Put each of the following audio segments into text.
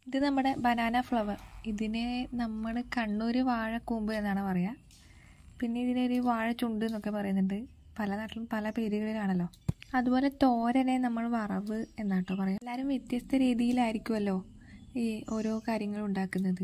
ഇത് നമ്മുടെ banana flower ഇതിന് നമ്മൾ കണ്ണൂർ വാഴക്കൂമ്പ് എന്നാണ് പറയുക പിന്നെ ഇതിനൊരു വാഴ ചുണ്ട് എന്നൊക്കെ പറയുന്നുണ്ട് പല നാട്ടിലും പല പേരുകളിലാണല്ലോ അതുപോലെ തോരനെ നമ്മൾ വറവ് എന്നാട്ടോ പറയാം എല്ലാവരും വ്യത്യസ്ത രീതിയിലായിരിക്കുമല്ലോ ഈ ഓരോ കാര്യങ്ങൾ ഉണ്ടാക്കുന്നത്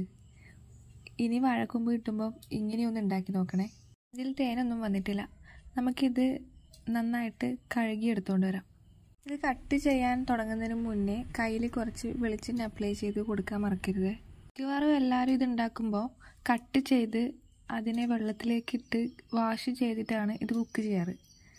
ഇനി വാഴക്കൂമ്പ് കിട്ടുമ്പോൾ ഇങ്ങനെയൊന്ന് ഉണ്ടാക്കി നോക്കണേ ഇതിൽ തേനൊന്നും വന്നിട്ടില്ല നമുക്കിത് നന്നായിട്ട് കഴുകി എടുത്തുകൊണ്ട് വരാം ഇത് കട്ട് ചെയ്യാൻ തുടങ്ങുന്നതിന് മുന്നേ കയ്യിൽ കുറച്ച് വെളിച്ചെണ്ണ അപ്ലൈ ചെയ്ത് കൊടുക്കാൻ മറക്കരുത് മിക്കവാറും എല്ലാവരും ഇത് ഉണ്ടാക്കുമ്പോൾ കട്ട് ചെയ്ത് അതിനെ വെള്ളത്തിലേക്കിട്ട് വാഷ് ചെയ്തിട്ടാണ് ഇത് കുക്ക് ചെയ്യാറ്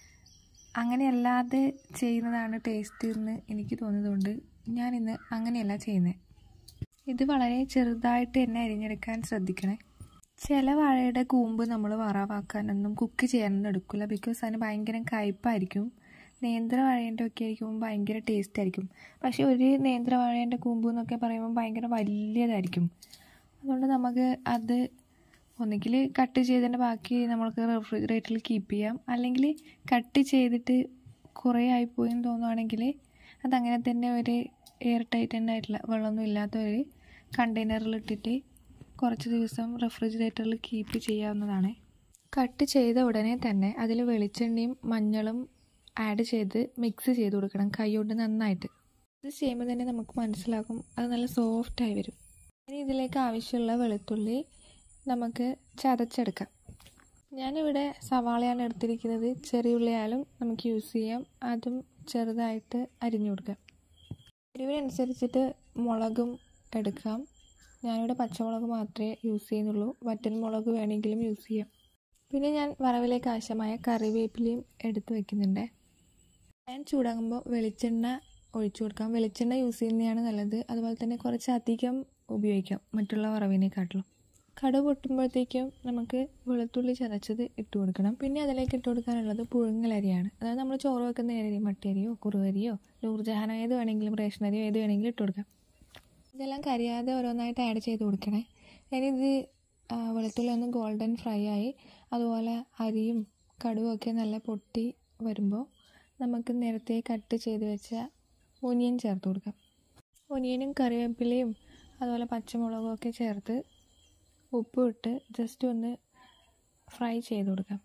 അങ്ങനെയല്ലാതെ ചെയ്യുന്നതാണ് ടേസ്റ്റ് എന്ന് എനിക്ക് തോന്നുന്നതുകൊണ്ട് ഞാനിന്ന് അങ്ങനെയല്ല ചെയ്യുന്നത് ഇത് വളരെ ചെറുതായിട്ട് തന്നെ അരിഞ്ഞെടുക്കാൻ ശ്രദ്ധിക്കണേ ചില വാഴയുടെ കൂമ്പ് നമ്മൾ വറവാക്കാനൊന്നും കുക്ക് ചെയ്യാനൊന്നും എടുക്കില്ല ബിക്കോസ് അതിന് ഭയങ്കര കയ്പ്പായിരിക്കും നേന്ത്രവാഴേൻ്റെ ഒക്കെ ആയിരിക്കുമ്പോൾ ഭയങ്കര ടേസ്റ്റ് ആയിരിക്കും പക്ഷേ ഒരു നേന്ത്രവാഴേൻ്റെ കൂമ്പ് എന്നൊക്കെ പറയുമ്പോൾ ഭയങ്കര വലിയതായിരിക്കും അതുകൊണ്ട് നമുക്ക് അത് ഒന്നുകിൽ കട്ട് ചെയ്തതിൻ്റെ ബാക്കി നമ്മൾക്ക് റെഫ്രിജറേറ്ററിൽ കീപ്പ് ചെയ്യാം അല്ലെങ്കിൽ കട്ട് ചെയ്തിട്ട് കുറേ ആയിപ്പോയി എന്ന് തോന്നുവാണെങ്കിൽ അതങ്ങനെ തന്നെ ഒരു എയർ ടൈറ്റൻഡ് ആയിട്ടുള്ള വെള്ളമൊന്നും ഇല്ലാത്ത ഒരു കണ്ടെയ്നറിൽ ഇട്ടിട്ട് കുറച്ച് ദിവസം റെഫ്രിജറേറ്ററിൽ കീപ്പ് ചെയ്യാവുന്നതാണ് കട്ട് ചെയ്ത ഉടനെ തന്നെ അതിൽ വെളിച്ചെണ്ണയും മഞ്ഞളും ആഡ് ചെയ്ത് മിക്സ് ചെയ്ത് കൊടുക്കണം കൈകൊണ്ട് നന്നായിട്ട് ഇത് ചെയ്യുമ്പോൾ തന്നെ നമുക്ക് മനസ്സിലാക്കും അത് നല്ല സോഫ്റ്റായി വരും ഇനി ഇതിലേക്ക് ആവശ്യമുള്ള വെളുത്തുള്ളി നമുക്ക് ചതച്ചെടുക്കാം ഞാനിവിടെ സവാളയാണ് എടുത്തിരിക്കുന്നത് ചെറിയ ഉള്ളിയായാലും നമുക്ക് യൂസ് ചെയ്യാം അതും ചെറുതായിട്ട് അരിഞ്ഞു കൊടുക്കാം എരിവിനനുസരിച്ചിട്ട് മുളകും എടുക്കാം ഞാനിവിടെ പച്ചമുളക് മാത്രമേ യൂസ് ചെയ്യുന്നുള്ളൂ വറ്റൽ മുളക് വേണമെങ്കിലും യൂസ് ചെയ്യാം പിന്നെ ഞാൻ വറവിലേക്ക് ആവശ്യമായ കറിവേപ്പിലയും എടുത്ത് വെക്കുന്നുണ്ട് ഞാൻ ചൂടാകുമ്പോൾ വെളിച്ചെണ്ണ ഒഴിച്ചു കൊടുക്കാം വെളിച്ചെണ്ണ യൂസ് ചെയ്യുന്നതാണ് നല്ലത് അതുപോലെ തന്നെ കുറച്ച് അധികം ഉപയോഗിക്കാം മറ്റുള്ള വറവിനെക്കാട്ടിലും കടുക് പൊട്ടുമ്പോഴത്തേക്കും നമുക്ക് വെളുത്തുള്ളി ചതച്ചത് ഇട്ട് കൊടുക്കണം പിന്നെ അതിലേക്ക് ഇട്ട് കൊടുക്കാനുള്ളത് പുഴുങ്ങലരിയാണ് അതായത് നമ്മൾ ചോറ് വെക്കുന്ന അരി മട്ടരിയോ കുറുവരിയോ നൂർജഹാനോ ഏത് വേണമെങ്കിലും റേഷനരിയോ ഏത് വേണമെങ്കിലും ഇട്ട് കൊടുക്കാം ഇതെല്ലാം കരിയാതെ ഓരോന്നായിട്ട് ആഡ് ചെയ്ത് കൊടുക്കണേ ഇനി ഇത് വെളുത്തുള്ളി ഒന്ന് ഗോൾഡൻ ഫ്രൈ ആയി അതുപോലെ അരിയും കടുവും ഒക്കെ നല്ല പൊട്ടി വരുമ്പോൾ നമുക്ക് നേരത്തെ കട്ട് ചെയ്ത് വെച്ച ഒനിയൻ ചേർത്ത് കൊടുക്കാം ഒനിയനും കറിവേപ്പിലയും അതുപോലെ പച്ചമുളകും ഒക്കെ ചേർത്ത് ഉപ്പും ഇട്ട് ജസ്റ്റ് ഒന്ന് ഫ്രൈ ചെയ്ത് കൊടുക്കാം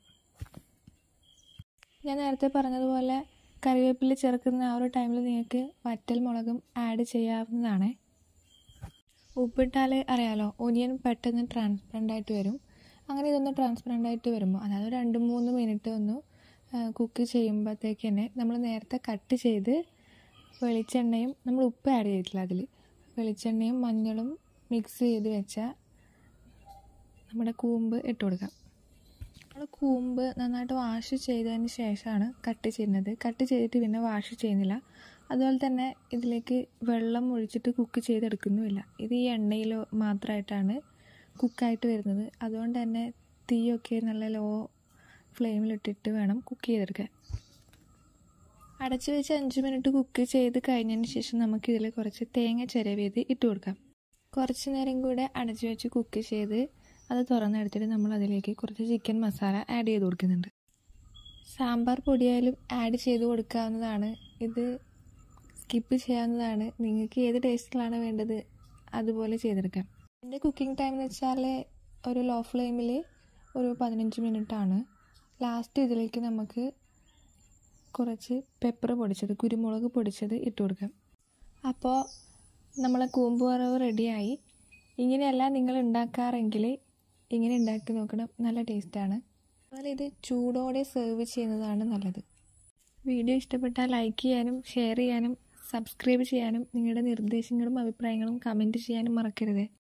ഞാൻ നേരത്തെ പറഞ്ഞതുപോലെ കറിവേപ്പില ചേർക്കുന്ന ആ ഒരു ടൈമിൽ നിങ്ങൾക്ക് വറ്റൽ മുളകും ആഡ് ചെയ്യാവുന്നതാണ് ഉപ്പിട്ടാൽ അറിയാലോ ഒനിയൻ പെട്ടെന്ന് ട്രാൻസ്പെറൻ്റ് ആയിട്ട് വരും അങ്ങനെ ഇതൊന്ന് ട്രാൻസ്പെറൻ്റ് ആയിട്ട് വരുമ്പോൾ അതായത് രണ്ട് മൂന്ന് മിനിറ്റ് ഒന്ന് കുക്ക് ചെയ്യുമ്പോഴത്തേക്ക് തന്നെ നമ്മൾ നേരത്തെ കട്ട് ചെയ്ത് വെളിച്ചെണ്ണയും നമ്മൾ ഉപ്പ് ആഡ് ചെയ്തിട്ടില്ല അതിൽ വെളിച്ചെണ്ണയും മഞ്ഞളും മിക്സ് ചെയ്ത് വെച്ച നമ്മുടെ കൂമ്പ് ഇട്ട് കൊടുക്കാം നമ്മൾ കൂമ്പ് നന്നായിട്ട് വാഷ് ചെയ്തതിന് ശേഷമാണ് കട്ട് ചെയ്യുന്നത് കട്ട് ചെയ്തിട്ട് പിന്നെ വാഷ് ചെയ്യുന്നില്ല അതുപോലെ തന്നെ ഇതിലേക്ക് വെള്ളം ഒഴിച്ചിട്ട് കുക്ക് ചെയ്തെടുക്കുന്നുമില്ല ഇത് ഈ എണ്ണയിൽ മാത്രമായിട്ടാണ് കുക്കായിട്ട് വരുന്നത് അതുകൊണ്ട് തന്നെ തീയൊക്കെ നല്ല ലോ ഫ്ലെയിമിലിട്ടിട്ട് വേണം കുക്ക് ചെയ്തെടുക്കാൻ അടച്ചു വെച്ച് അഞ്ച് മിനിറ്റ് കുക്ക് ചെയ്ത് കഴിഞ്ഞതിന് ശേഷം നമുക്ക് ഇതിൽ കുറച്ച് തേങ്ങ ചിരവിയത് ഇട്ട് കൊടുക്കാം കുറച്ച് നേരം കൂടെ അടച്ചു വെച്ച് കുക്ക് ചെയ്ത് അത് തുറന്നെടുത്തിട്ട് നമ്മൾ അതിലേക്ക് കുറച്ച് ചിക്കൻ മസാല ആഡ് ചെയ്ത് കൊടുക്കുന്നുണ്ട് സാമ്പാർ പൊടിയായാലും ആഡ് ചെയ്ത് കൊടുക്കാവുന്നതാണ് ഇത് സ്കിപ്പ് ചെയ്യാവുന്നതാണ് നിങ്ങൾക്ക് ഏത് ടേസ്റ്റിലാണ് വേണ്ടത് അതുപോലെ ചെയ്തെടുക്കാം എൻ്റെ കുക്കിംഗ് ടൈം എന്ന് വെച്ചാൽ ഒരു ലോ ഫ്ലെയിമിൽ ഒരു പതിനഞ്ച് മിനിറ്റാണ് ലാസ്റ്റ് ഇതിലേക്ക് നമുക്ക് കുറച്ച് പെപ്പർ പൊടിച്ചത് കുരുമുളക് പൊടിച്ചത് ഇട്ട് കൊടുക്കാം അപ്പോൾ നമ്മളെ കൂമ്പ് വറവ് റെഡിയായി ഇങ്ങനെയല്ല നിങ്ങൾ ഉണ്ടാക്കാറെങ്കിൽ ഇങ്ങനെ ഉണ്ടാക്കി നോക്കണം നല്ല ടേസ്റ്റാണ് അതുപോലെ ഇത് ചൂടോടെ സെർവ് ചെയ്യുന്നതാണ് നല്ലത് വീഡിയോ ഇഷ്ടപ്പെട്ടാൽ ലൈക്ക് ചെയ്യാനും ഷെയർ ചെയ്യാനും സബ്സ്ക്രൈബ് ചെയ്യാനും നിങ്ങളുടെ നിർദ്ദേശങ്ങളും അഭിപ്രായങ്ങളും കമൻറ്റ് ചെയ്യാനും മറക്കരുത്